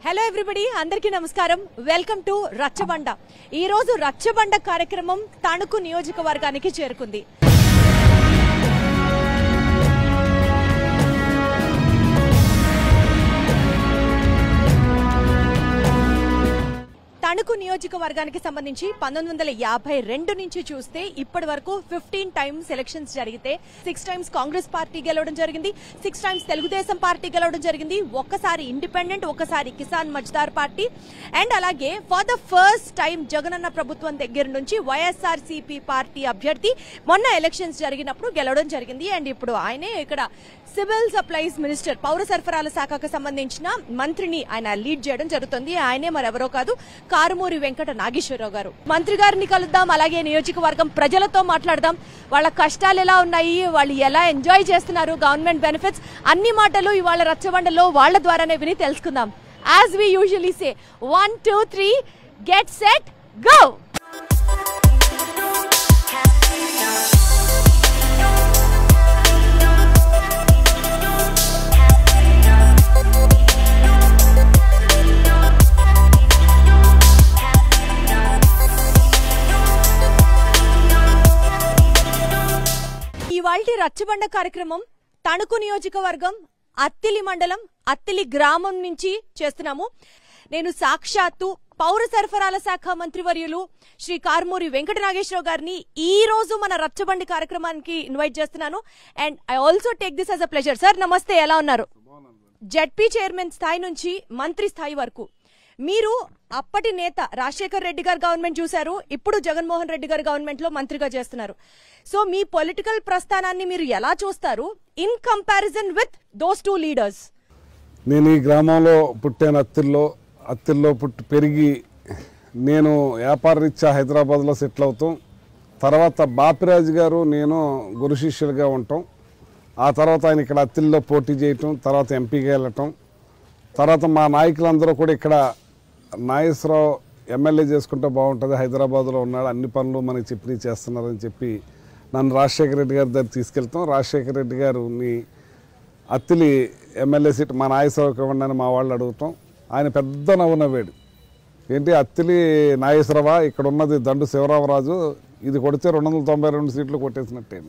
Hello everybody అందరికీ నమస్కారం welcome to రచ్చబండ ఈ రోజు రచ్చబండ కార్యక్రమం తణుకు నియోజకవర్గానికి చేరుకుంది తణుకు నియోజకవర్గానికి సంబంధించి పంతొమ్మిది వందల యాభై రెండు నుంచి చూస్తే ఇప్పటి వరకు ఫిఫ్టీన్ టైమ్స్ ఎలక్షన్స్ జరిగితే సిక్స్ టైమ్స్ కాంగ్రెస్ పార్టీ గెలవడం జరిగింది సిక్స్ టైమ్స్ తెలుగుదేశం పార్టీ గెలవడం జరిగింది ఒక్కసారి ఇండిపెండెంట్ ఒక్కసారి కిసాన్ మజ్దార్ పార్టీ అండ్ అలాగే for the first time Jagananna ప్రభుత్వం దగ్గర నుంచి వైఎస్ఆర్ పార్టీ అభ్యర్థి మొన్న ఎలక్షన్స్ జరిగినప్పుడు గెలవడం జరిగింది అండ్ ఇప్పుడు ఆయనే ఇక్కడ సివిల్ సప్లైస్ మినిస్టర్ పౌర సరఫరాల శాఖకు సంబంధించిన మంత్రిని ఆయన లీడ్ చేయడం జరుగుతుంది ఆయనే మరెవరో కాదు కారుమూరి వెంకట నాగేశ్వరరావు గారు మంత్రి గారిని కలుద్దాం అలాగే నియోజకవర్గం ప్రజలతో మాట్లాడదాం వాళ్ళ కష్టాలు ఎలా ఉన్నాయి వాళ్ళు ఎలా ఎంజాయ్ చేస్తున్నారు గవర్నమెంట్ బెనిఫిట్స్ అన్ని మాటలు ఇవాళ రచ్చబండలో వాళ్ళ ద్వారానే విని తెలుసుకుందాం as we usually say one two three get set go ఇవాల్టి రచ్చబండ కార్యక్రమం తణుకు నియోజకవర్గం అత్తిలి మండలం అత్తిలి గ్రామం నుంచి చేస్తున్నాము నేను సాక్షాత్తు పౌర సరఫరాల శాఖ మంత్రివర్యులు శ్రీ కార్మూరి వెంకట నాగేశ్వరరావు గారిని ఈ రోజు మన రచ్చబండి కార్యక్రమానికి ఇన్వైట్ చేస్తున్నాను and I also take this as a pleasure sir నమస్తే ఎలా ఉన్నారు జడ్పీ చైర్మన్ స్థాయి నుంచి మంత్రి స్థాయి వరకు మీరు అప్పటి నేత రాజశేఖర్ రెడ్డి గారు గవర్నమెంట్ చూశారు ఇప్పుడు జగన్మోహన్ రెడ్డి గారు గవర్నమెంట్ లో మంత్రిగా చేస్తున్నారు సో మీ పొలిటికల్ ప్రస్థానాన్ని మీరు ఎలా చూస్తారు in comparison with those two leaders నేను ఈ గ్రామంలో పుట్టాను అత్తిల్లో అత్తిల్లో పుట్టి పెరిగి నేను వ్యాపార రీత్యా హైదరాబాద్లో సెటిల్ అవుతాం తర్వాత బాపిరాజు గారు నేను గురు శిష్యులుగా ఉంటాం ఆ తర్వాత ఆయన ఇక్కడ అత్తిల్లో పోటీ చేయటం తర్వాత ఎంపీగా వెళ్ళటం తర్వాత మా నాయకులందరూ కూడా ఇక్కడ నాగేశ్వరరావు ఎమ్మెల్యే చేసుకుంటే బాగుంటుంది హైదరాబాద్లో ఉన్నాడు అన్ని పనులు మనకి చెప్పి చేస్తున్నారని చెప్పి నన్ను రాజశేఖర రెడ్డి గారి దగ్గర తీసుకెళ్తాం రాజశేఖర రెడ్డి గారిని అత్తిలి ఎమ్మెల్యే సీట్ మా నాగేశ్వరరావుకి ఇవ్వండి అని మా వాళ్ళు అడుగుతాం ఆయన పెద్ద నవ్వు నవ్వాడు ఏంటి అత్తిలి నాగేశ్వరరావా ఇక్కడ ఉన్నది దండు శివరామరాజు ఇది కొడితే రెండు వందల తొంభై రెండు సీట్లు కొట్టేసినట్టే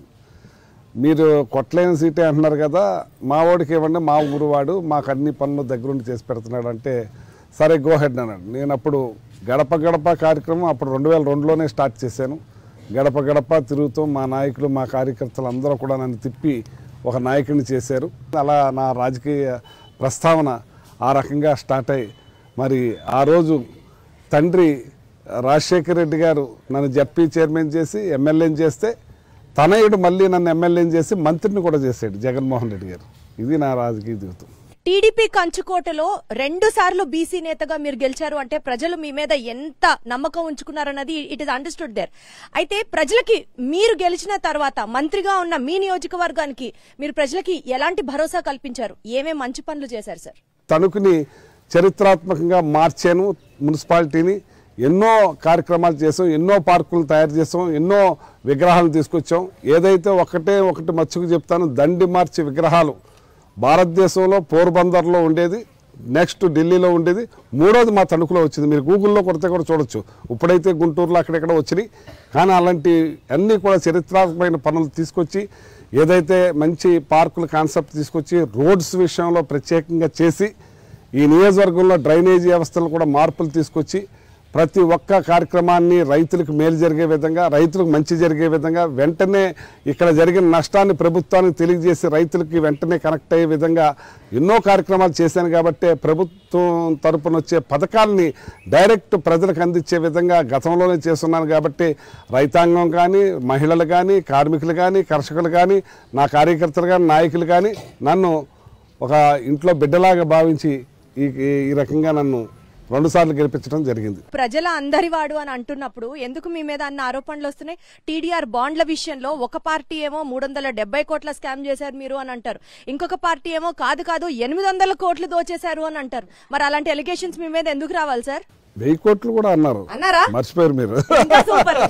మీరు కొట్టలేని సీటే అంటున్నారు కదా మా వాడికి ఇవ్వండి మా ఊరు వాడు మాకు అన్ని పనులు దగ్గరుండి చేసి పెడుతున్నాడు అంటే సరే గో హెడ్ అన్నాడు నేను అప్పుడు గడప గడప కార్యక్రమం అప్పుడు రెండు వేల రెండులోనే స్టార్ట్ చేశాను గడప గడప తిరుగుతూ మా నాయకులు మా కార్యకర్తలు అందరూ కూడా నన్ను తిప్పి ఒక నాయకుడిని చేశారు అలా నా రాజకీయ ప్రస్తావన ఆ రకంగా స్టార్ట్ అయ్యి మరి ఆ రోజు తండ్రి రాజశేఖర రెడ్డి గారు నన్ను జడ్పీ చైర్మన్ చేసి ఎమ్మెల్యేని చేస్తే తనయుడు మళ్ళీ నన్ను ఎమ్మెల్యేని చేసి మంత్రిని కూడా చేశాడు జగన్మోహన్ రెడ్డి గారు ఇది నా రాజకీయ జీవితం టీడీపీ కంచుకోటలో రెండు సార్లు బీసీ నేతగా మీరు గెలిచారు అంటే ప్రజలు మీ మీద ఎంత నమ్మకం ఉంచుకున్నారన్నది ఇట్ ఇస్ అండర్స్టూడ్ దేర్ అయితే ప్రజలకి మీరు గెలిచిన తర్వాత మంత్రిగా ఉన్న మీ నియోజకవర్గానికి మీరు ప్రజలకి ఎలాంటి భరోసా కల్పించారు ఏమేం మంచి పనులు చేశారు సార్ తణుకుని చరిత్రాత్మకంగా మార్చాను మున్సిపాలిటీని ఎన్నో కార్యక్రమాలు చేసాం ఎన్నో పార్కులు తయారు చేసాం ఎన్నో విగ్రహాలు తీసుకొచ్చాం ఏదైతే ఒకటే ఒకటి మచ్చుకు చెప్తాను దండి మార్చి విగ్రహాలు భారతదేశంలో పోర్బందర్లో ఉండేది నెక్స్ట్ ఢిల్లీలో ఉండేది మూడోది మా తణుకులో వచ్చింది మీరు గూగుల్లో కొడితే కూడా చూడొచ్చు ఇప్పుడైతే గుంటూరులో అక్కడెక్కడ వచ్చినాయి కానీ అలాంటి అన్నీ కూడా చరిత్రాత్మకమైన పనులు తీసుకొచ్చి ఏదైతే మంచి పార్కుల కాన్సెప్ట్ తీసుకొచ్చి రోడ్స్ విషయంలో ప్రత్యేకంగా చేసి ఈ నియోజకవర్గంలో డ్రైనేజీ వ్యవస్థలు కూడా మార్పులు తీసుకొచ్చి ప్రతి ఒక్క కార్యక్రమాన్ని రైతులకు మేలు జరిగే విధంగా రైతులకు మంచి జరిగే విధంగా వెంటనే ఇక్కడ జరిగిన నష్టాన్ని ప్రభుత్వానికి తెలియజేసి రైతులకి వెంటనే కనెక్ట్ అయ్యే విధంగా ఎన్నో కార్యక్రమాలు చేశాను కాబట్టి ప్రభుత్వం తరపున వచ్చే పథకాలని డైరెక్ట్ ప్రజలకు అందించే విధంగా గతంలోనే చేస్తున్నాను కాబట్టి రైతాంగం కానీ మహిళలు కానీ కార్మికులు కానీ కర్షకులు కానీ నా కార్యకర్తలు కానీ నాయకులు కానీ నన్ను ఒక ఇంట్లో బిడ్డలాగా భావించి ఈ ఈ- ఈ రకంగా నన్ను రెండుసార్లు గెలిపించడం జరిగింది ప్రజల అందరివాడు అని అంటున్నప్పుడు ఎందుకు మీ మీద అన్న ఆరోపణలు వస్తున్నాయి టీడీఆర్ బాండ్ల విషయంలో ఒక పార్టీ ఏమో మూడు వందల డెబ్బై కోట్ల స్కామ్ చేశారు మీరు అని అంటారు ఇంకొక పార్టీ ఏమో కాదు కాదు ఎనిమిది వందల కోట్లు దోచేశారు అని అంటారు మరి అలాంటి ఎలిగేషన్స్ మీ మీద ఎందుకు రావాలి సార్ వెయ్యి కోట్లు కూడా అన్నారు అన్నారా మర్చిపోయారు మీరు ఇంకా సూపర్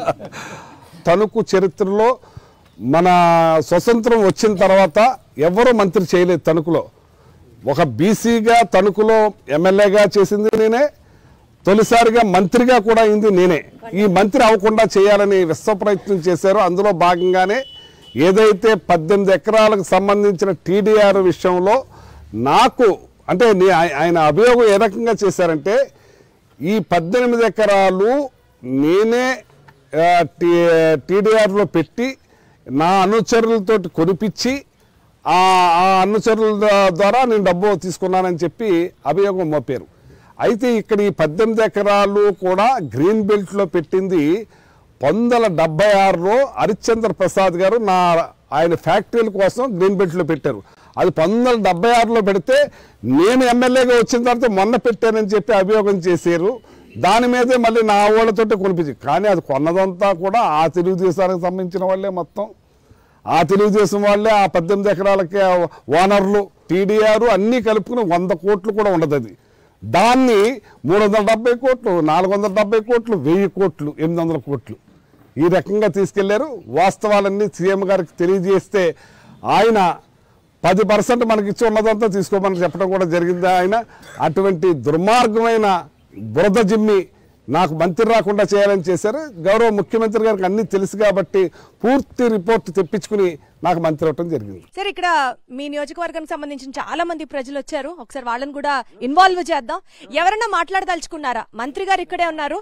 తణుకు చరిత్రలో మన స్వతంత్రం వచ్చిన తర్వాత ఎవరు మంత్రి చేయలేదు తణుకులో ఒక బీసీగా తణుకులో ఎమ్మెల్యేగా చేసింది నేనే తొలిసారిగా మంత్రిగా కూడా అయింది నేనే ఈ మంత్రి అవ్వకుండా చేయాలని విశ్వ ప్రయత్నం చేశారు అందులో భాగంగానే ఏదైతే పద్దెనిమిది ఎకరాలకు సంబంధించిన టీడీఆర్ విషయంలో నాకు అంటే నే- ఆయ- ఆయన అభియోగం ఏ రకంగా చేశారంటే ఈ పద్దెనిమిది ఎకరాలు నేనే ఆ, టీ- టీడీఆర్లో పెట్టి నా అనుచరులతో కొనిపించి ఆ ఆ అనుచరుల ద- ద్వారా నేను డబ్బు తీసుకున్నానని చెప్పి అభియోగం మోపారు అయితే ఇక్కడ ఈ పద్దెనిమిది ఎకరాలు కూడా గ్రీన్ బెల్ట్లో పెట్టింది పంతొమ్మిది వందల డెబ్బై ఆరులో హరిశ్చంద్ర ప్రసాద్ గారు నా ఆయన ఫ్యాక్టరీల కోసం గ్రీన్ బెల్ట్లో పెట్టారు అది పంతొమ్మిది వందల డెబ్బై ఆరులో పెడితే నేను ఎమ్మెల్యేగా వచ్చిన తర్వాత మొన్న పెట్టానని చెప్పి అభియోగం చేశారు దాని మీదే మళ్ళీ నా వాళ్ళతోటి కొనిపించి కానీ అది కొన్నదంతా కూడా ఆ తెలుగుదేశానికి సంబంధించిన వాళ్ళే మొత్తం ఆ తెలుగుదేశం వాళ్ళే ఆ పద్దెనిమిది ఎకరాలకి ఆ ఓనర్లు టీడీఆర్ అన్నీ కలుపుకుని వంద కోట్లు కూడా ఉండదు అది దాన్ని మూడు వందల డెబ్బై కోట్లు నాలుగు వందల డెబ్బై కోట్లు వెయ్యి కోట్లు ఎనిమిది వందల కోట్లు ఈ రకంగా తీసుకెళ్లారు వాస్తవాలన్నీ సీఎం గారికి తెలియజేస్తే ఆయన పది పర్సెంట్ మనకి ఇచ్చి ఉన్నదంతా తీసుకోమని చెప్పడం కూడా జరిగింది ఆయన అటువంటి దుర్మార్గమైన బురద జిమ్మి నాకు మంత్రి రాకుండా చేయాలని చేశారు గౌరవ ముఖ్యమంత్రి గారికి అన్ని తెలుసు కాబట్టి పూర్తి రిపోర్ట్ తెప్పించుకుని నాకు మంత్రి అవటం జరిగింది సార్ ఇక్కడ మీ నియోజకవర్గానికి సంబంధించిన చాలా మంది ప్రజలు వచ్చారు ఒకసారి వాళ్ళని కూడా ఇన్వాల్వ్ చేద్దాం ఎవరన్నా మాట్లాడదలుచుకున్నారా మంత్రి గారు ఇక్కడే ఉన్నారు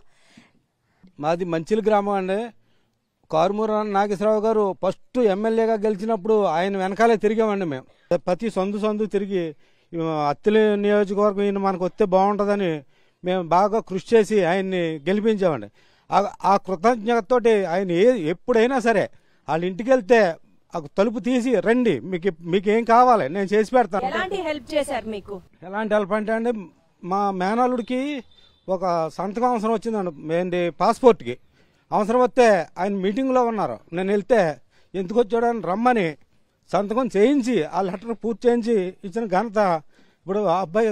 మాది మంచిలి గ్రామం అండి కారుమూర నాగేశ్వరరావు గారు ఫస్ట్ ఎమ్మెల్యేగా గెలిచినప్పుడు ఆయన వెనకాలే తిరిగామండి మేము ప్రతి సందు సందు తిరిగి ఈ అత్తిలి నియోజకవర్గం ఈయన మనకు వస్తే బాగుంటుందని మేము బాగా కృషి చేసి ఆయన్ని గెలిపించామండి ఆ- ఆ కృతజ్ఞతతోటి ఆయన ఏ ఎప్పుడైనా సరే వాళ్ళ ఇంటికి వెళ్తే ఆ తలుపు తీసి రండి మీకు మీకు ఏం కావాలి నేను చేసి పెడతాను ఎలాంటి హెల్ప్ చేశారు మీకు ఎలాంటి హెల్ప్ అంటే అండి మా మేనల్లుడికి ఒక సంతకం అవసరం వచ్చిందండి ఏంటి పాస్పోర్ట్కి అవసరం వస్తే ఆయన మీటింగ్లో ఉన్నారు నేను వెళ్తే ఎందుకు వచ్చాడని రమ్మని సంతకం చేయించి ఆ లెటర్ పూర్తి చేయించి ఇచ్చిన ఘనత ఇప్పుడు ఆ అబ్బాయి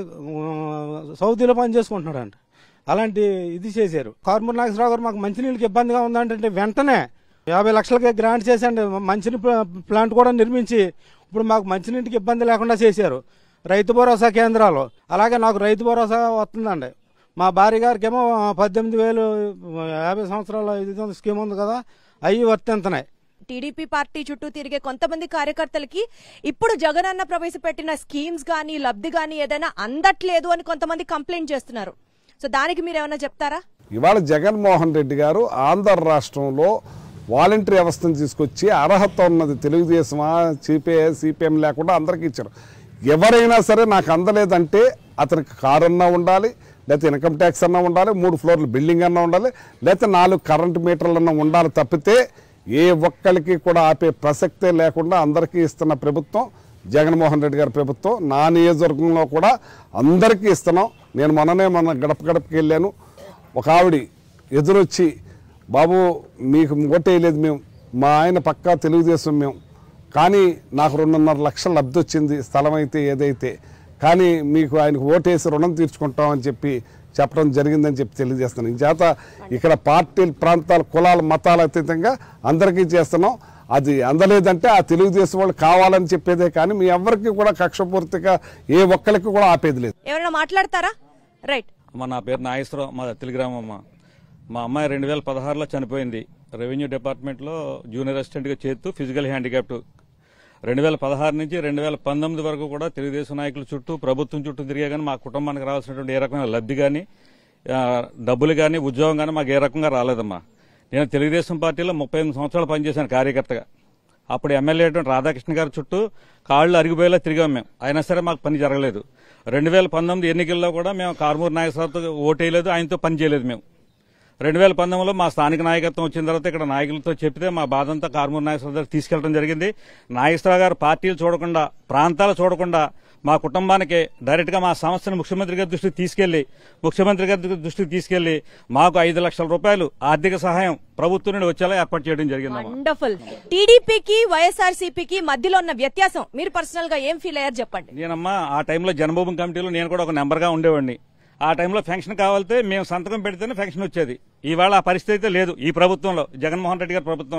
ఆ, సౌదీలో పని చేసుకుంటున్నాడు అలాంటి ఇది చేశారు కార్మూర్ నాగేశ్వరరావు గారు మాకు మంచినీళ్ళకి ఇబ్బందిగా ఉందంటే వెంటనే యాభై లక్షలకి గ్రాంట్ చేసండి మంచిని ప్లాంట్ కూడా నిర్మించి ఇప్పుడు మాకు మంచినీటికి ఇబ్బంది లేకుండా చేశారు రైతు భరోసా కేంద్రాలు అలాగే నాకు రైతు భరోసా వస్తుందండి మా భార్య గారికి ఏమో పద్దెనిమిది వేలు యాభై సంవత్సరాల ఇది ఉంది, స్కీమ్ ఉంది కదా అవి వర్తింతున్నాయి టీడీపీ పార్టీ చుట్టూ తిరిగే కొంతమంది కార్యకర్తలకి ఇప్పుడు జగనన్న ప్రవేశపెట్టిన స్కీమ్స్ గానీ లబ్ధి గానీ ఏదైనా అందట్లేదు అని కొంతమంది కంప్లైంట్ చేస్తున్నారు సో దానికి మీరు ఏమైనా చెప్తారా ఇవాళ జగన్మోహన్ రెడ్డి గారు ఆంధ్ర రాష్ట్రంలో వాలంటరీ వ్యవస్థను తీసుకొచ్చి అర్హత ఉన్నది తెలుగుదేశమా సిపిఐ సిపిఎం లేకుండా అందరికీ ఇచ్చారు ఎవరైనా సరే నాకు అందలేదంటే అతనికి కారు అన్నా ఉండాలి లేకపోతే ఇన్కమ్ ట్యాక్స్ అన్నా ఉండాలి మూడు ఫ్లోర్ల బిల్డింగ్ అన్నా ఉండాలి లేకపోతే నాలుగు కరెంట్ మీటర్లన్నా ఉండాలి తప్పితే ఏ ఒక్కరికి కూడా ఆపే ప్రసక్తే లేకుండా అందరికీ ఇస్తున్న ప్రభుత్వం జగన్మోహన్ రెడ్డి గారి ప్రభుత్వం నా నియోజకవర్గంలో కూడా అందరికీ ఇస్తున్నాం నేను మొన్ననే మొన్న గడప గడపకి వెళ్ళాను ఒక ఆవిడ ఎదురొచ్చి బాబు మీకు ఓటేయలేదు మేము మా ఆయన పక్కా తెలుగుదేశం మేము కానీ నాకు రెండున్నర లక్షల లబ్ధి వచ్చింది స్థలం అయితే ఏదైతే కానీ మీకు ఆయనకు ఓటేసి రుణం తీర్చుకుంటామని చెప్పి చెప్పడం జరిగిందని చెప్పి తెలియజేస్తున్నాను ఈ చేత ఇక్కడ పార్టీలు ప్రాంతాలు కులాలు మతాలు అతీతంగా అందరికీ చేస్తున్నాం అది అందలేదంటే ఆ తెలుగుదేశం వాళ్ళు కావాలని చెప్పేదే కానీ మీ ఎవరికి కూడా కక్షపూర్తిగా ఏ ఒక్కరికి కూడా ఆపేది లేదు ఎవరైనా మాట్లాడతారా రైట్ అమ్మ నా పేరు నాగేశ్వరరావు మా తెలిగ్రామం అమ్మ మా అమ్మాయి రెండు వేల పదహారులో చనిపోయింది రెవెన్యూ డిపార్ట్మెంట్లో జూనియర్ అసిస్టెంట్గా చేస్తూ ఫిజికల్ హ్యాండిక్యాప్ట్ రెండు వేల పదహారు నుంచి రెండు వేల పంతొమ్మిది వరకు కూడా తెలుగుదేశం నాయకుల చుట్టూ ప్రభుత్వం చుట్టూ తిరిగే కానీ మా కుటుంబానికి రావాల్సినటువంటి ఏ రకమైన లబ్ధి కానీ ఆ, డబ్బులు కానీ ఉద్యోగం కానీ మాకు ఏ రకంగా రాలేదమ్మా నేను తెలుగుదేశం పార్టీలో ముప్పై ఎనిమిది సంవత్సరాలు పనిచేశాను కార్యకర్తగా అప్పుడు ఎమ్మెల్యే అయినటువంటి రాధాకృష్ణ గారి చుట్టూ కాళ్ళు అరిగిపోయేలా తిరిగాం మేము అయినా సరే మాకు పని జరగలేదు రెండు వేల పంతొమ్మిది ఎన్నికల్లో కూడా మేము కార్మూర్ నాగేశ్వరరావుతో ఓటేయలేదు ఆయనతో పని చేయలేదు మేము రెండు వేల పంతొమ్మిదిలో మా స్థానిక నాయకత్వం వచ్చిన తర్వాత ఇక్కడ నాయకులతో చెప్తే మా బాధంతా కార్మూర్ నాగేశ్వరరావు దగ్గర తీసుకెళ్లడం జరిగింది నాగేశ్వరరావు గారు పార్టీలు చూడకుండా ప్రాంతాలు చూడకుండా మా కుటుంబానికి డైరెక్ట్ గా మా సమస్యను ముఖ్యమంత్రి గారి దృష్టికి తీసుకెళ్లి ముఖ్యమంత్రి గారి దృష్టికి తీసుకెళ్లి మాకు ఐదు లక్షల రూపాయలు ఆర్థిక సహాయం ప్రభుత్వం నుండి వచ్చేలా ఏర్పాటు చేయడం జరిగిందమ్మా వండర్ఫుల్ టీడీపీకి వైఎస్ఆర్సీపీకి మధ్యలో ఉన్న వ్యత్యాసం మీరు పర్సనల్ గా ఏం ఫీల్ అయ్యారు చెప్పండి నేనమ్మా ఆ టైంలో జన్మభూమి కమిటీలో నేను కూడా ఒక నెంబర్గా ఉండేవాడిని ఆ టైంలో ఫంక్షన్ కావాలితే మేము సంతకం పెడితేనే ఫంక్షన్ వచ్చేది ఇవాళ ఆ పరిస్థితి అయితే లేదు ఈ ప్రభుత్వంలో జగన్మోహన్ రెడ్డి గారి ప్రభుత్వంలో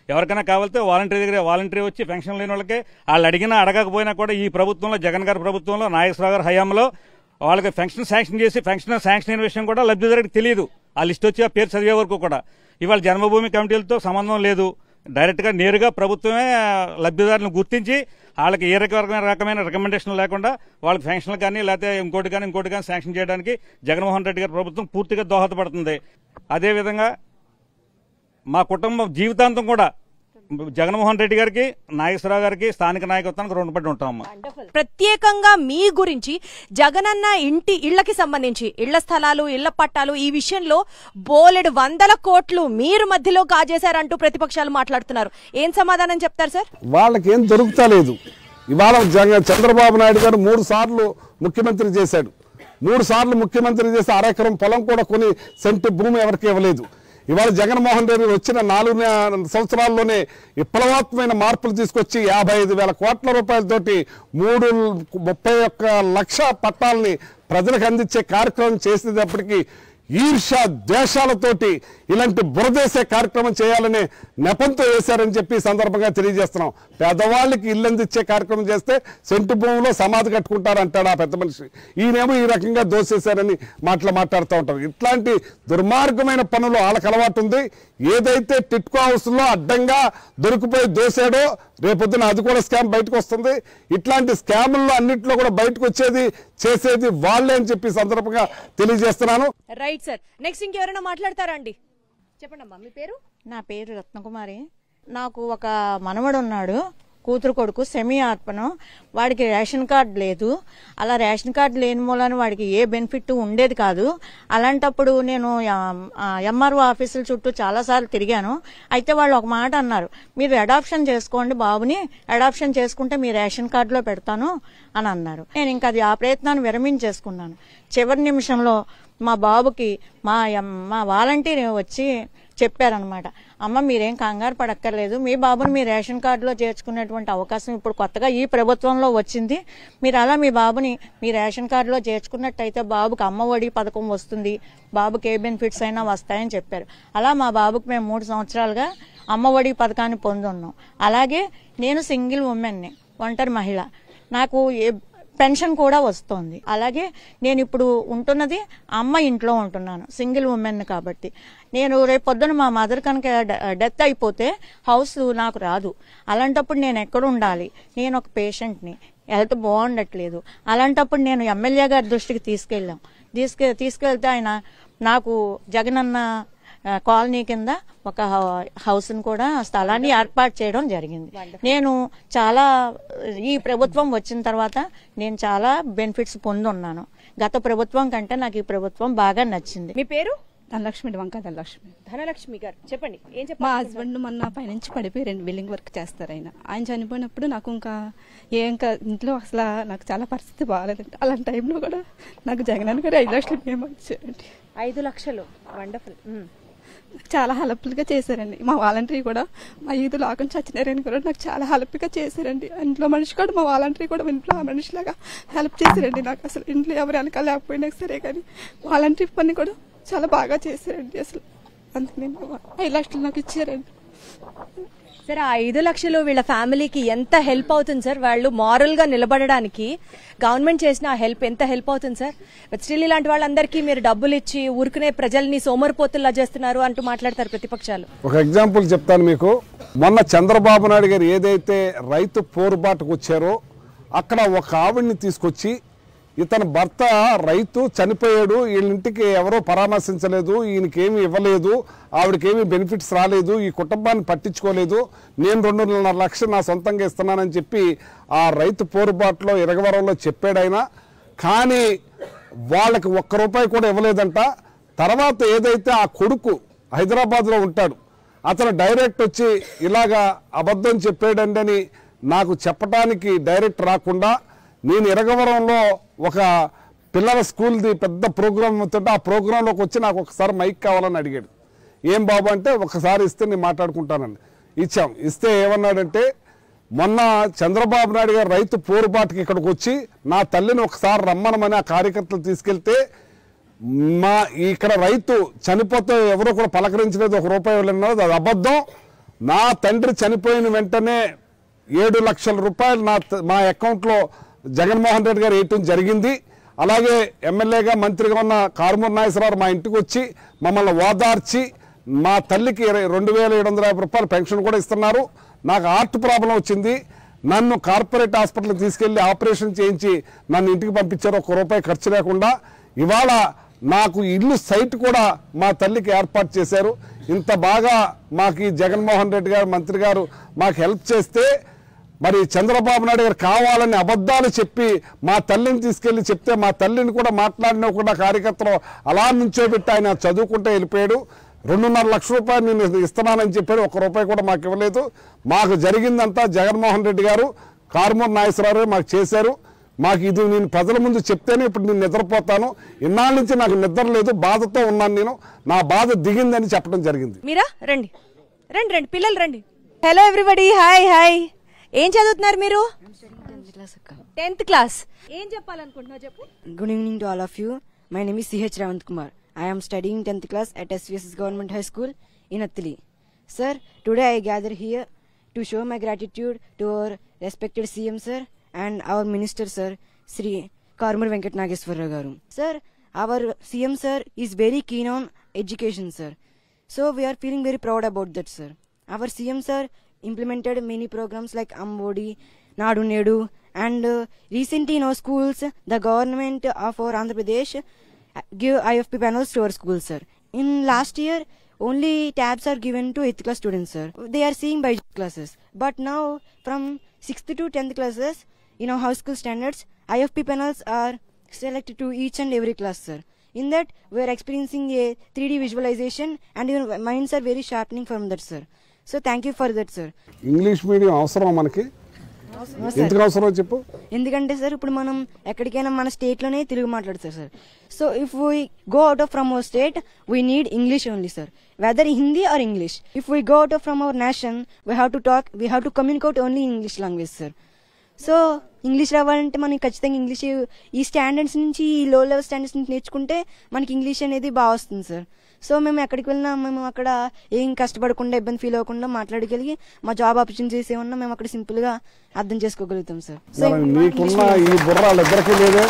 ఎవరికైనా కావాలితే వాలంటీర్ దగ్గర వాలంటీర్ వచ్చి పెన్షన్ లేని వాళ్ళకి వాళ్ళు అడిగినా అడగకపోయినా కూడా ఈ ప్రభుత్వంలో జగన్ గారి ప్రభుత్వంలో నాగేశ్వరరావు గారి హయాంలో వాళ్ళకి పెన్షన్ శాంక్షన్ చేసి పెన్షన్ శాంక్షన్ అయిన విషయం కూడా లబ్ధిదారుడికి తెలియదు ఆ లిస్ట్ వచ్చి ఆ పేరు చదివే వరకు కూడా ఇవాళ జన్మభూమి కమిటీలతో సంబంధం లేదు డైరెక్ట్ గా నేరుగా ప్రభుత్వమే లబ్ధిదారులను గుర్తించి వాళ్ళకి ఏ రకమైన రకమైన రికమెండేషన్ లేకుండా వాళ్ళకి పెన్షన్లు కానీ లేకపోతే ఇంకోటి కానీ ఇంకోటి కానీ శాంక్షన్ చేయడానికి జగన్మోహన్ రెడ్డి గారి ప్రభుత్వం పూర్తిగా దోహదపడుతుంది అదేవిధంగా మా కుటుంబం జీవితాంతం కూడా జగన్మోహన్ రెడ్డి గారికి నాగేశ్వరరావు గారికి స్థానిక నాయకత్వానికి రుణపడి ఉంటామమ్మా ప్రత్యేకంగా మీ గురించి జగనన్న ఇంటి ఇళ్లకి సంబంధించి ఇళ్ల స్థలాలు ఇళ్ల పట్టాలు ఈ విషయంలో బోలెడు వందల కోట్లు మీరు మధ్యలో కాజేశారంటూ ప్రతిపక్షాలు మాట్లాడుతున్నారు ఏం సమాధానం చెప్తారు సార్ వాళ్ళకి ఏం దొరుకుతలేదు ఇవాళ జగ చంద్రబాబు నాయుడు గారు మూడు సార్లు ముఖ్యమంత్రి చేశాడు మూడు సార్లు ముఖ్యమంత్రి చేసి అరెకరం పొలం కూడా కొని సెంటు భూమి ఎవరికి ఇవ్వలేదు ఇవాళ జగన్మోహన్ రెడ్డి వచ్చిన నాలుగు నె- సంవత్సరాల్లోనే విప్లవాత్మకమైన మార్పులు తీసుకొచ్చి యాభై ఐదు వేల కోట్ల రూపాయలతోటి మూడు ముప్పై ఒక్క లక్ష పట్టాలని ప్రజలకు అందించే కార్యక్రమం చేసేటప్పటికి ఈర్ష ద్వేషాలతోటి ఇలాంటి బురదేసే కార్యక్రమం చేయాలనే నెపంతో వేశారని చెప్పి ఈ సందర్భంగా తెలియజేస్తున్నాం పేదవాళ్ళకి ఇల్లు అందించే కార్యక్రమం చేస్తే సెంటు భూమిలో సమాధి కట్టుకుంటారంటాడు ఆ పెద్ద మనిషి ఈయనేమో ఈ రకంగా దోసేశారని మాటలు మాట్లాడుతూ ఉంటారు ఇట్లాంటి దుర్మార్గమైన పనులు వాళ్ళకి అలవాటు ఉంది ఏదైతే టిట్కో హౌస్లో అడ్డంగా దొరికిపోయి దోసాడో రేపొద్దున అది కూడా స్కామ్ బయటకు వస్తుంది ఇట్లాంటి స్కాముల్లో అన్నింటిలో కూడా బయటకు వచ్చేది చేసేది వాళ్ళే అని చెప్పి ఈ సందర్భంగా తెలియజేస్తున్నాను రైట్ సార్ నెక్స్ట్ ఇంకెవరైనా మాట్లాడతారా అండి చెప్పండి అమ్మా మీ పేరు నా పేరు రత్నకుమారి నాకు ఒక మనవడు ఉన్నాడు కూతురు కొడుకు సెమీ ఆర్పణం వాడికి రేషన్ కార్డు లేదు అలా రేషన్ కార్డు లేని మూలాన వాడికి ఏ బెనిఫిట్ ఉండేది కాదు అలాంటప్పుడు నేను ఎంఆర్ఓ ఆఫీసుల చుట్టూ చాలాసార్లు తిరిగాను అయితే వాళ్ళు ఒక మాట అన్నారు మీరు అడాప్షన్ చేసుకోండి బాబుని అడాప్షన్ చేసుకుంటే మీ రేషన్ కార్డులో పెడతాను అని అన్నారు నేను ఇంకా అది ఆ ప్రయత్నాన్ని విరమించేసుకున్నాను చివరి నిమిషంలో మా బాబుకి మా ఎం- మా వాలంటీర్ వచ్చి చెప్పారనమాట అమ్మ మీరేం కంగారు పడక్కర్లేదు మీ బాబుని మీ రేషన్ కార్డులో చేర్చుకునేటువంటి అవకాశం ఇప్పుడు కొత్తగా ఈ ప్రభుత్వంలో వచ్చింది మీరు అలా మీ బాబుని మీ రేషన్ కార్డులో చేర్చుకున్నట్టయితే బాబుకి అమ్మ ఒడి పథకం వస్తుంది బాబుకి ఏ బెనిఫిట్స్ అయినా వస్తాయని చెప్పారు అలా మా బాబుకి మేము మూడు సంవత్సరాలుగా అమ్మ ఒడి పథకాన్ని పొందున్నాం అలాగే నేను సింగిల్ ఉమెన్ని ఒంటరి మహిళ నాకు ఏ పెన్షన్ కూడా వస్తుంది అలాగే నేను ఇప్పుడు ఉంటున్నది అమ్మ ఇంట్లో ఉంటున్నాను సింగిల్ ఉమెన్ కాబట్టి నేను రేపు పొద్దున మా మదర్ కనుక డెత్ అయిపోతే హౌస్ నాకు రాదు అలాంటప్పుడు నేను ఎక్కడ ఉండాలి నేను ఒక పేషెంట్ని హెల్త్ బాగుండట్లేదు అలాంటప్పుడు నేను ఎమ్మెల్యే గారి దృష్టికి తీసుకెళ్ళాం తీసుకె తీసుకెళ్తే ఆయన నాకు జగనన్న ఆ, కాలనీ కింద ఒక హౌ- హౌస్ను కూడా స్థలాన్ని ఏర్పాటు చేయడం జరిగింది నేను చాలా ఈ ప్రభుత్వం వచ్చిన తర్వాత నేను చాలా బెనిఫిట్స్ పొందున్నాను గత ప్రభుత్వం కంటే నాకు ఈ ప్రభుత్వం బాగా నచ్చింది మీ పేరు ధనలక్ష్మి వంక ధనలక్ష్మి ధనలక్ష్మి గారు చెప్పండి ఏం మా చెప్పాలి హస్బెండ్ మొన్న పైనుంచి పడిపోయి రెండు బిల్డింగ్ వర్క్ చేస్తారు ఆయన ఆయన చనిపోయినప్పుడు నాకు ఇంకా ఏ ఇంకా ఇంట్లో అసలు నాకు చాలా పరిస్థితి బాగాలేదండి అలాంటి టైంలో కూడా నాకు జగన్ గారు ఐదు లక్షలు మేము ఇచ్చారండి ఐదు లక్షలు వండర్ఫుల్ నాకు చాలా హెల్ప్ఫుల్గా చేశారండి మా వాలంటరీ కూడా మా ఈదు లాగని చచ్చినారని కూడా నాకు చాలా హెల్ప్గా చేశారండి ఇంట్లో మనిషి కూడా మా వాలంటరీ కూడా ఇంట్లో ఆ మనిషిలాగా హెల్ప్ చేశారండి నాకు అసలు ఇంట్లో ఎవరు వెనకాల లేకపోయినా సరే కానీ వాలంటరీ పని కూడా చాలా బాగా చేశారండి అసలు అందుకని ఐదు లక్షలు నాకు ఇచ్చారండి సార్ ఆ ఐదు లక్షలు వీళ్ళ ఫ్యామిలీకి ఎంత హెల్ప్ అవుతుంది సార్ వాళ్ళు మారల్ గా నిలబడడానికి గవర్నమెంట్ చేసిన ఆ హెల్ప్ ఎంత హెల్ప్ అవుతుంది సార్ బట్ స్టిల్ ఇలాంటి వాళ్ళందరికీ మీరు డబ్బులు ఇచ్చి ఊరుకునే ప్రజల్ని సోమరిపోతుల్లా చేస్తున్నారు అంటూ మాట్లాడతారు ప్రతిపక్షాలు ఒక ఎగ్జాంపుల్ చెప్తాను మీకు మొన్న చంద్రబాబు నాయుడు గారు ఏదైతే రైతు పోరుబాటుకు వచ్చారో అక్కడ ఒక ఆవిడ్ని తీసుకొచ్చి ఇతని భర్త రైతు చనిపోయాడు వీళ్ళింటికి ఎవరో పరామర్శించలేదు ఈయనకేమి ఇవ్వలేదు ఆవిడకేమీ బెనిఫిట్స్ రాలేదు ఈ కుటుంబాన్ని పట్టించుకోలేదు నేను రెండున్నర లక్షలు నా సొంతంగా ఇస్తున్నానని చెప్పి ఆ రైతు పోరుబాటులో ఇరగవరంలో చెప్పాడు ఆయన కానీ వాళ్ళకి ఒక్క రూపాయి కూడా ఇవ్వలేదంట తర్వాత ఏదైతే ఆ కొడుకు హైదరాబాద్లో ఉంటాడు అతను డైరెక్ట్ వచ్చి ఇలాగా అబద్ధం చెప్పాడండి అని నాకు చెప్పడానికి డైరెక్ట్ రాకుండా నేను ఇరగవరంలో ఒక పిల్లల స్కూల్ది పెద్ద ప్రోగ్రామ్ అవుతుంటే ఆ ప్రోగ్రాంలోకి వచ్చి నాకు ఒకసారి మైక్ కావాలని అడిగాడు ఏం బాబు అంటే ఒకసారి ఇస్తే నేను మాట్లాడుకుంటానండి ఇచ్చాం ఇస్తే ఏమన్నాడంటే మొన్న చంద్రబాబు నాయుడు గారు రైతు పోరుబాటుకి ఇక్కడికి వచ్చి నా తల్లిని ఒకసారి రమ్మనమని ఆ కార్యకర్తలు తీసుకెళ్తే మా ఇక్కడ రైతు చనిపోతే ఎవరో కూడా పలకరించలేదు ఒక రూపాయి ఇవ్వలేదు అది అబద్ధం నా తండ్రి చనిపోయిన వెంటనే ఏడు లక్షల రూపాయలు నా త- మా అకౌంట్లో జగన్మోహన్ రెడ్డి గారు వేయటం జరిగింది అలాగే ఎమ్మెల్యేగా మంత్రిగా ఉన్న కారుమూరి నాగేశ్వరరావు మా ఇంటికి వచ్చి మమ్మల్ని ఓదార్చి మా తల్లికి ఇరవై- రెండు వేల ఏడు వందల యాభై రూపాయలు పెన్షన్ కూడా ఇస్తున్నారు నాకు హార్ట్ ప్రాబ్లం వచ్చింది నన్ను కార్పొరేట్ హాస్పిటల్కి తీసుకెళ్లి ఆపరేషన్ చేయించి నన్ను ఇంటికి పంపించారు ఒక రూపాయి ఖర్చు లేకుండా ఇవాళ నాకు ఇల్లు సైట్ కూడా మా తల్లికి ఏర్పాటు చేశారు ఇంత బాగా మాకు ఈ జగన్మోహన్ రెడ్డి గారు మంత్రి గారు మాకు హెల్ప్ చేస్తే మరి చంద్రబాబు నాయుడు గారు కావాలని అబద్ధాలు చెప్పి మా తల్లిని తీసుకెళ్లి చెప్తే మా తల్లిని కూడా మాట్లాడిన కూడా కార్యకర్తలు అలా నుంచోబెట్టి ఆయన చదువుకుంటే వెళ్ళిపోయాడు రెండున్నర లక్ష రూపాయలు నేను ఇస్తున్నానని చెప్పాడు ఒక్క రూపాయి కూడా మాకు ఇవ్వలేదు మాకు జరిగిందంతా జగన్మోహన్ రెడ్డి గారు కారుమూరి నాగేశ్వరరావు మాకు చేశారు మాకు ఇది నేను ప్రజల ముందు చెప్తేనే ఇప్పుడు నేను నిద్రపోతాను ఇన్నాళ్ళ నుంచి నాకు నిద్ర లేదు బాధతో ఉన్నాను నేను నా బాధ దిగిందని చెప్పడం జరిగింది మీరా రండి రండి రండి పిల్లలు రండి హలో ఎవ్రీబడి హాయ్ హాయ్ ఏం చదువుతున్నారు మీరు టెన్త్ క్లాస్ ఏం చెప్పాలనుకుంటున్నావు చెప్పు Good evening to all of you. My name is C.H. Ravant Kumar. I am studying 10th class at SVSS Government High School in Attili. Sir, today I gather here to show my gratitude to our respected CM sir and our minister sir, Sri Karmur Venkat Nageswara Garu. Sir, our CM sir is very keen on education sir. So we are feeling very proud about that sir. Our CM sir implemented many programs like Ambodi, Nadu Nedu and uh, recently in our schools the government of our Andhra Pradesh uh, give IFP panels to our schools sir. In last year only tabs are given to 8th class students sir. They are seeing by classes. But now from 6th to 10th classes in our high school standards IFP panels are selected to each and every class sir. In that we are experiencing a 3D visualization and your minds are very sharpening from that sir. So thank you for that sir. English medium అవసరం మనకి ఎందుకు అవసరం చెప్పు ఎందుకంటే sir ఇప్పుడు మనం ఎక్కడికైనా మన స్టేట్ లోనే తెలుగు మాట్లాడతారు sir so if we go out of from our state we need English only sir whether Hindi or English if we go out of from our nation we have to talk we have to communicate only English language sir so English రావాలంటే మనకి ఖచ్చితంగా English ఈ standards నుంచి ఈ లో level standards నుంచి నేర్చుకుంటే మనకి ఇంగ్లీష్ అనేది బాగా వస్తుంది సార్ సో మేము ఎక్కడికి వెళ్ళినా మేము అక్కడ ఏం కష్టపడకుండా ఇబ్బంది ఫీల్ అవ్వకుండా మాట్లాడగలిగి మా జాబ్ ఆపర్చునిటీస్ ఏమన్నా మేము అక్కడ సింపుల్ గా అర్థం చేసుకోగలుగుతాం సార్ సో మరి నీకున్న ఈ బుర్ర వాళ్ళిద్దరికీ లేదే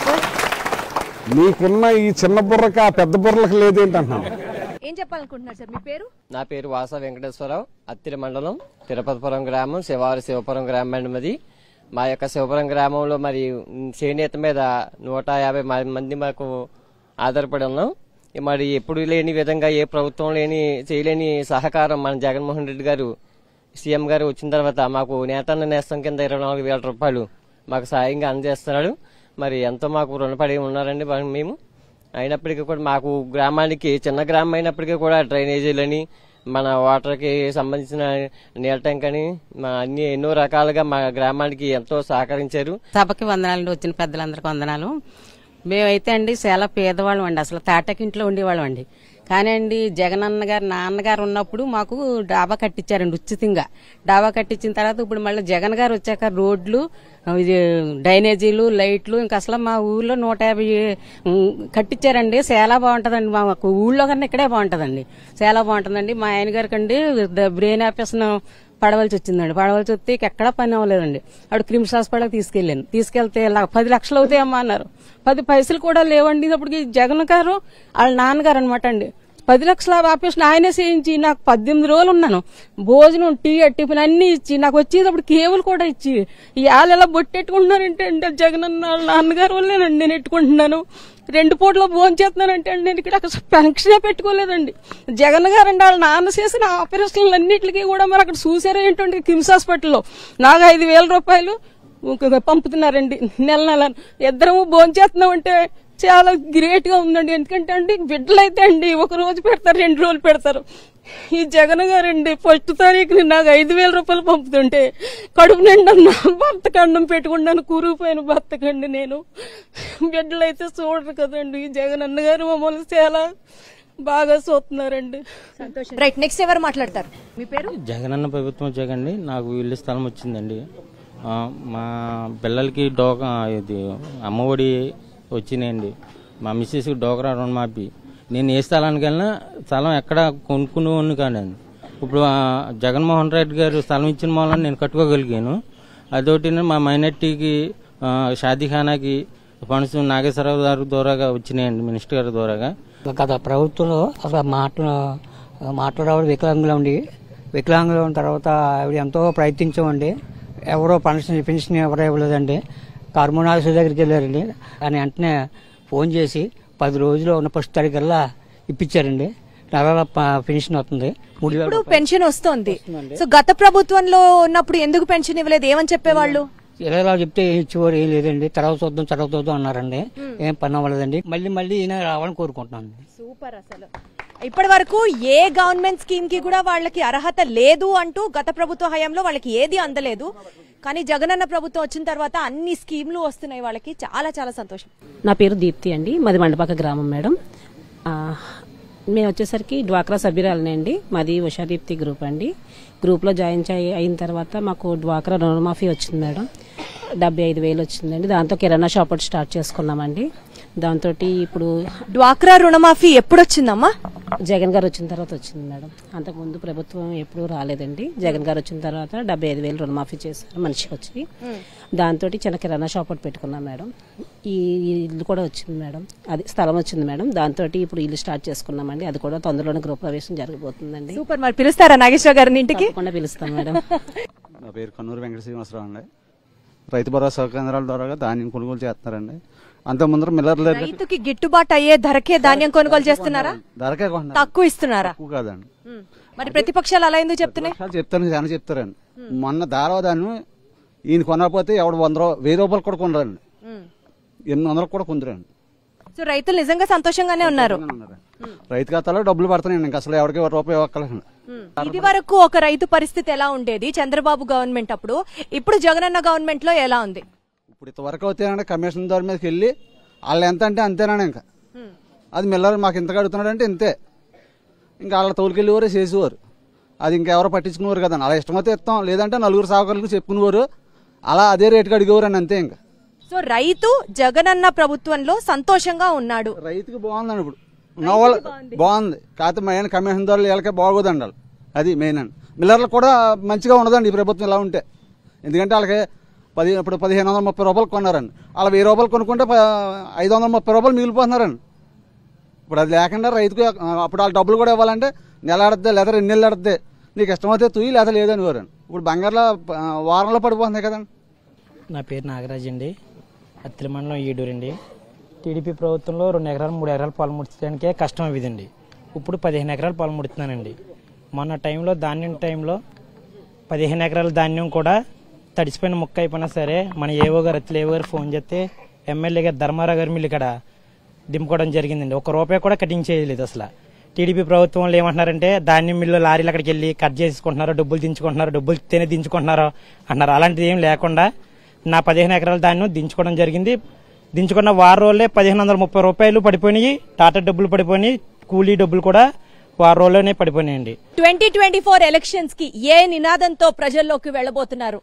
నీకున్న ఈ చిన్న బుర్రకి ఆ పెద్ద బుర్రకి లేదేంటంటున్నాను ఏం చెప్పాలనుకుంటున్నారు సార్ మీ పేరు నా పేరు వాస వెంకటేశ్వరరావు అత్తిరి మండలం తిరుపతిపురం గ్రామం శివారి శివపురం గ్రామం అండి మాది మా యొక్క శివపురం గ్రామంలో మరి ఉమ్, చేనేత మీద నూట యాభై మ- మంది మాకు ఆధారపడి ఉన్నాం మరి ఎప్పుడు లేని విధంగా ఏ ప్రభుత్వం లేని చేయలేని సహకారం మన జగన్మోహన్ రెడ్డి గారు సీఎం గారు వచ్చిన తర్వాత మాకు నేతన్న నేస్తం కింద ఇరవై నాలుగు వేల రూపాయలు మాకు సాయంగా అందజేస్తున్నాడు మరి ఎంతో మాకు రుణపడి ఉన్నారండి వా- మేము అయినప్పటికీ కూడా మాకు గ్రామానికి చిన్న గ్రామం అయినప్పటికీ కూడా డ్రైనేజీలని మన వాటర్కి సంబంధించిన నీళ్ళ ట్యాంక్ అని మా అన్ని ఎన్నో రకాలుగా మా గ్రామానికి ఎంతో సహకరించారు సభకి వందనాలు వచ్చిన పెద్దలందరికీ వందనాలు మేమైతే అండి చాలా పేదవాళ్ళం అండి అసలు తాటకింట్లో ఉండేవాళ్ళం అండి కానీ అండి జగనన్న గారు నాన్నగారు ఉన్నప్పుడు మాకు డాబా కట్టించారండి ఉచితంగా డాబా కట్టించిన తర్వాత ఇప్పుడు మళ్ళీ జగన్ గారు వచ్చాక రోడ్లు ఇది డ్రైనేజీలు లైట్లు ఇంకా అసలు మా ఊర్లో నూట యాభై ఉమ్, కట్టించారండి చాలా బాగుంటుందండి మాకు ఊళ్ళో కన్నా ఇక్కడే బాగుంటుందండి చాలా బాగుంటుందండి మా ఆయన గారికి అండి బ్రెయిన్ ఆపరేషన్ పడవలసి వచ్చిందండి పడవలసి వస్తే ఇక ఎక్కడా పని అవ్వలేదండి అప్పుడు క్రిమ్స్ హాస్పిటల్కి తీసుకెళ్ళాను తీసుకెళ్తే ల- పది లక్షలు అవుతాయమ్మా అన్నారు పది పైసలు కూడా లేవండి అప్పటికి జగన్ గారు వాళ్ళ నాన్నగారు అనమాట అండి పది లక్షల ఆపరేషన్ ఆయనే చేయించి నాకు పద్దెనిమిది రోజులు ఉన్నాను భోజనం టీ టిఫిన్ అన్ని ఇచ్చి నాకు వచ్చేటప్పుడు కేబుల్ కూడా ఇచ్చి ఈ వాళ్ళు ఎలా బొట్టెట్టుకుంటున్నారంటే అంటే జగన్ అన్న వాళ్ళ నాన్నగారు వల్లేనండి నేను ఎట్టుకుంటున్నాను రెండు పూటలో భోజనం చేస్తున్నానంటే అండి నేను ఇక్కడ అసలు పెన్షనే పెట్టుకోలేదండి జగన్ గారు అండి వాళ్ళ నాన్న చేసిన ఆపరేషన్లు అన్నింటికి కూడా మరి అక్కడ చూసారా ఏంటంటే కిమ్స్ హాస్పిటల్లో నాకు ఐదు వేల రూపాయలు ఇంకొక పంపుతున్నారండి నెల నెల ఇద్దరము భోజనం చేస్తున్నాం అంటే చాలా గ్రేట్ గా ఉందండి ఎందుకంటే అండి బిడ్డలు అయితే అండి ఒక రోజు పెడతారు రెండు రోజులు పెడతారు ఈ జగన్ గారండి ఫస్ట్ తారీఖుని నాకు ఐదు వేల రూపాయలు పంపుతుంటే కడుపు నిండా నా భర్త కండం పెట్టుకున్నాను కూరుకుపోయిన భర్తకండి నేను బిడ్డలు అయితే చూడరు కదండి ఈ జగన్ అన్నగారు మమ్మల్ని చాలా బాగా చూస్తున్నారండి రైట్ నెక్స్ట్ ఎవరు మాట్లాడతారు మీ పేరు జగనన్న ప్రభుత్వం వచ్చాకండి నాకు ఇల్లు స్థలం వచ్చిందండి ఆ, మా పిల్లలకి డోకా ఇది అమ్మఒడి వచ్చినాయండి మా మిస్సెస్కి డోకరా రుణమాఫీ నేను ఏ స్థలానికి వెళ్ళినా స్థలం ఎక్కడ కొనుక్కునేవాడిని కాదండి ఇప్పుడు ఆ, జగన్మోహన్ రెడ్డి గారు స్థలం ఇచ్చిన మూలన నేను కట్టుకోగలిగాను అదొకటి మా మైనార్టీకి ఆ, షాదీఖానాకి ఫండ్స్ నాగేశ్వరరావు గారి ద్వారాగా వచ్చినాయండి మినిస్టర్ గారి ద్వారాగా గత ప్రభుత్వంలో అసలు మాట్లా మాట్లాడేవాడు వికలాంగులు ఉండి వికలాంగులు ఉన్న తర్వాత ఆవిడ ఎంతో ప్రయత్నించామండి ఎవరో పెన్షన్ పెన్షన్ ఎవరో ఇవ్వలేదండి కర్మూన్ ఆఫీస్ దగ్గరికి వెళ్ళారండి అని వెంటనే ఫోన్ చేసి పది రోజులు ఉన్న ఫస్ట్ తారీఖల్లా ఇప్పించారండి నెల పెన్షన్ వస్తుంది మూడు వేల ఇప్పుడు పెన్షన్ వస్తోంది సో గత ప్రభుత్వంలో ఉన్నప్పుడు ఎందుకు పెన్షన్ ఇవ్వలేదు ఏమని చెప్పేవాళ్ళు ఇలా ఇలా చెప్తే ఏం ఇచ్చేవారు ఏం లేదండి తర్వాత చూద్దాం తర్వాత చూద్దాం అన్నారండి ఏం పని అవ్వలేదండి మళ్ళీ మళ్ళీ ఈయన రావాలని కోరుకుంటున్నాను సూపర్ అసలు ఇప్పటి వరకు ఏ గవర్నమెంట్ స్కీమ్ కి కూడా వాళ్ళకి అర్హత లేదు అంటూ గత ప్రభుత్వ హయాంలో వాళ్ళకి ఏది అందలేదు కానీ జగనన్న ప్రభుత్వం వచ్చిన తర్వాత అన్ని స్కీమ్లు వస్తున్నాయి వాళ్ళకి చాలా చాలా సంతోషం నా పేరు దీప్తి అండి మాది మండపాక గ్రామం మేడం ఆ, మేము వచ్చేసరికి డ్వాక్రా సభ్యురాలనే అండి మాది ఉషాదీప్తి గ్రూప్ అండి గ్రూప్లో జాయిన్ చే- అయిన తర్వాత మాకు డ్వాక్రా రుణమాఫీ వచ్చింది మేడం డెబ్బై ఐదు వేలు వచ్చిందండి దాంతో కిరాణా షాప్ ఒకటి స్టార్ట్ చేసుకున్నామండి దాంతో ఇప్పుడు డ్వాక్రా రుణమాఫీ ఎప్పుడు వచ్చిందమ్మా జగన్ గారు వచ్చిన తర్వాత వచ్చింది మేడం అంతకుముందు ప్రభుత్వం ఎప్పుడూ రాలేదండి జగన్ గారు వచ్చిన తర్వాత డెబ్బై ఐదు వేలు రుణమాఫీ చేశారు మనిషికి వచ్చి దాంతో చిన్న కిరాణా షాప్ ఒకటి పెట్టుకున్నాం మేడం ఈ ఇల్లు కూడా వచ్చింది మేడం అది స్థలం వచ్చింది మేడం దాంతో ఇప్పుడు ఇల్లు స్టార్ట్ చేసుకున్నామండి అది కూడా తొందరలోనే గృహప్రవేశం జరగబోతుందండి సూపర్ మరి పిలుస్తారా నాగేశ్వర గారిని ఇంటికి తప్పకుండా పిలుస్తాం మేడం నా పేరు కన్నూరు వెంకట శ్రీనివాసరావు అండి రైతు భరోసా కేంద్రాల ద్వారా ధాన్యం కొనుగోలు చేస్తున్నారండి అంత ముందర మిల్లర్ రైతుకి గిట్టుబాటు అయ్యే ధరకే ధాన్యం కొనుగోలు చేస్తున్నారా ధరకే కొంటున్నారు తక్కువ ఇస్తున్నారా తక్కువ కాదండి ఉమ్. మరి ప్రతిపక్షాలు అలా ఎందుకు చెప్తున్నాయి విషయాలు చెప్తాను జనం చెప్తారండి మొన్న దారవదాన్ని ఈయన కొనకపోతే ఎవడు వంద రూ- వెయ్యి రూపాయలు కూడా కొనరండి ఉమ్. ఎనిమిది వందలకు కూడా కొందరండి సో రైతులు నిజంగా సంతోషంగానే ఉన్నారు రైతు ఖాతాలో డబ్బులు పడుతున్నాయండి ఇంకా అసలు ఎవరికి రూపాయి ఇవ్వక్కర్లేదు ఇది వరకు ఒక రైతు పరిస్థితి ఎలా ఉండేది చంద్రబాబు గవర్నమెంట్ అప్పుడు ఇప్పుడు జగనన్న గవర్నమెంట్ లో ఎలా ఉంది ఇప్పుడు ఇంతవరకు అవుతాయంటే కమిషన్ దారి మీదకి వెళ్ళి వాళ్ళు ఎంత అంటే అంతేనా ఇంకా అది మిల్లర్ మాకు ఇంత కడుతున్నాడు అంటే ఇంతే ఇంకా వాళ్ళ తోలుకెళ్ళేవారు చేసేవారు అది ఇంకా ఎవరు పట్టించుకునేవారు కదండి అలా ఇష్టమైతే ఇస్తాం లేదంటే నలుగురు సాగులకు చెప్పుకునేవారు అలా అదే రేటుకి అడిగేవారండి అంతే ఇంకా సో రైతు జగనన్న ప్రభుత్వంలో సంతోషంగా ఉన్నాడు రైతుకి బాగుందండి ఇప్పుడు ఉన్న వాళ్ళు బాగుంది కాకపోతే మెయిన్ కమిషన్ ద్వారా వీళ్ళకే బాగోదండి వాళ్ళు అది మెయిన్ అండి మిల్లర్లకు కూడా మంచిగా ఉండదండి ఈ ప్రభుత్వం ఇలా ఉంటే ఎందుకంటే వాళ్ళకి పది ఇప్పుడు పదిహేను వందల ముప్పై రూపాయలు కొన్నారండి అలా వెయ్యి రూపాయలు కొనుక్కుంటే ప- ఐదు వందల ముప్పై రూపాయలు మిగిలిపోతున్నారండి ఇప్పుడు అది లేకుండా రైతుకు అప్పుడు వాళ్ళు డబ్బులు కూడా ఇవ్వాలంటే నెల ఆడద్దే లేదా రెండు నెలలు ఆడద్దే నీకు ఇష్టమైతే తుయ్యి లేదా లేదని వారండి ఇప్పుడు బంగారులో ఆ, వారంలో పడిపోతున్నాయి కదండి నా పేరు నాగరాజ్ అండి అత్తిలి మండలం ఈడూరు అండి టీడీపీ ప్రభుత్వంలో రెండు ఎకరాలు మూడు ఎకరాలు పొలం ముడించడానికే కష్టం అవ్విదండి ఇప్పుడు పదిహేను ఎకరాలు పొలం ముడుతున్నానండి మొన్న టైంలో ధాన్యం టైంలో పదిహేను ఎకరాల ధాన్యం కూడా తడిసిపోయిన ముక్క అయిపోయినా సరే మన ఏవో గారు అత్తిలి ఏవో గారు ఫోన్ చేస్తే ఎమ్మెల్యే గారు ధర్మారావు గారి మిల్లు ఇక్కడ దింపుకోవడం జరిగిందండి ఒక రూపాయి కూడా కటింగ్ చేయలేదు అసలు టీడీపీ ప్రభుత్వంలో ఏమంటున్నారంటే ధాన్యం మిల్లు లారీలు అక్కడికి వెళ్ళి కట్ చేసుకుంటున్నారు డబ్బులు దించుకుంటున్నారు డబ్బులు ఇస్తేనే దించుకుంటున్నారు అన్నారు అలాంటిది ఏం లేకుండా నా పదిహేను ఎకరాల ధాన్యం దించుకోవడం జరిగింది దించుకున్న వారం రోజులే పదిహేను వందల ముప్పై రూపాయలు పడిపోయినాయి టాటా డబ్బులు పడిపోయినాయి కూలీ డబ్బులు కూడా వారం రోజుల్లోనే పడిపోయినాయండి ట్వంటీ ట్వంటీ ఫోర్ ఎలక్షన్స్ కి ఏ నినాదంతో ప్రజల్లోకి వెళ్ళబోతున్నారు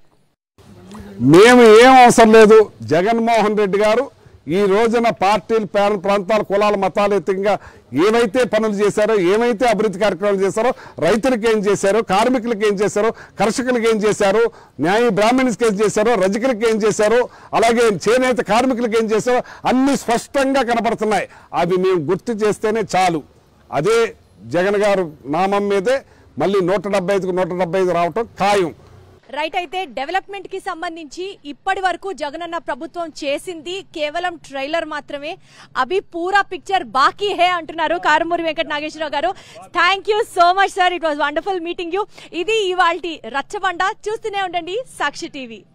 మేము ఏం అవసరం లేదు జగన్మోహన్ రెడ్డి గారు ఈ రోజున పార్టీలు పేద ప్రాంతాల కులాల మతాలు ఎత్తంగా ఏవైతే పనులు చేశారో ఏమైతే అభివృద్ధి కార్యక్రమాలు చేశారో రైతులకు ఏం చేశారో కార్మికులకు ఏం చేశారో కర్షకులకు ఏం చేశారో న్యాయ బ్రాహ్మణ్స్కి ఏం చేశారో రజకులకు ఏం చేశారో అలాగే చేనేత కార్మికులకు ఏం చేశారో అన్ని స్పష్టంగా కనపడుతున్నాయి అవి మేము గుర్తు చేస్తేనే చాలు అదే జగన్ గారు నామం మీదే మళ్ళీ నూట డెబ్బై ఐదుకు నూట డెబ్బై ఐదు రావటం ఖాయం రైట్ అయితే డెవలప్మెంట్ కి సంబంధించి ఇప్పటి వరకు జగనన్న ప్రభుత్వం చేసింది కేవలం ట్రైలర్ మాత్రమే అభి పూరా పిక్చర్ బాకీ హే అంటున్నారు Karumuri Venkata Nageswararao garu thank you so much sir it was wonderful meeting you ఇది ఇవాల్టి రచ్చబండ చూస్తూనే ఉండండి సాక్షి టీవీ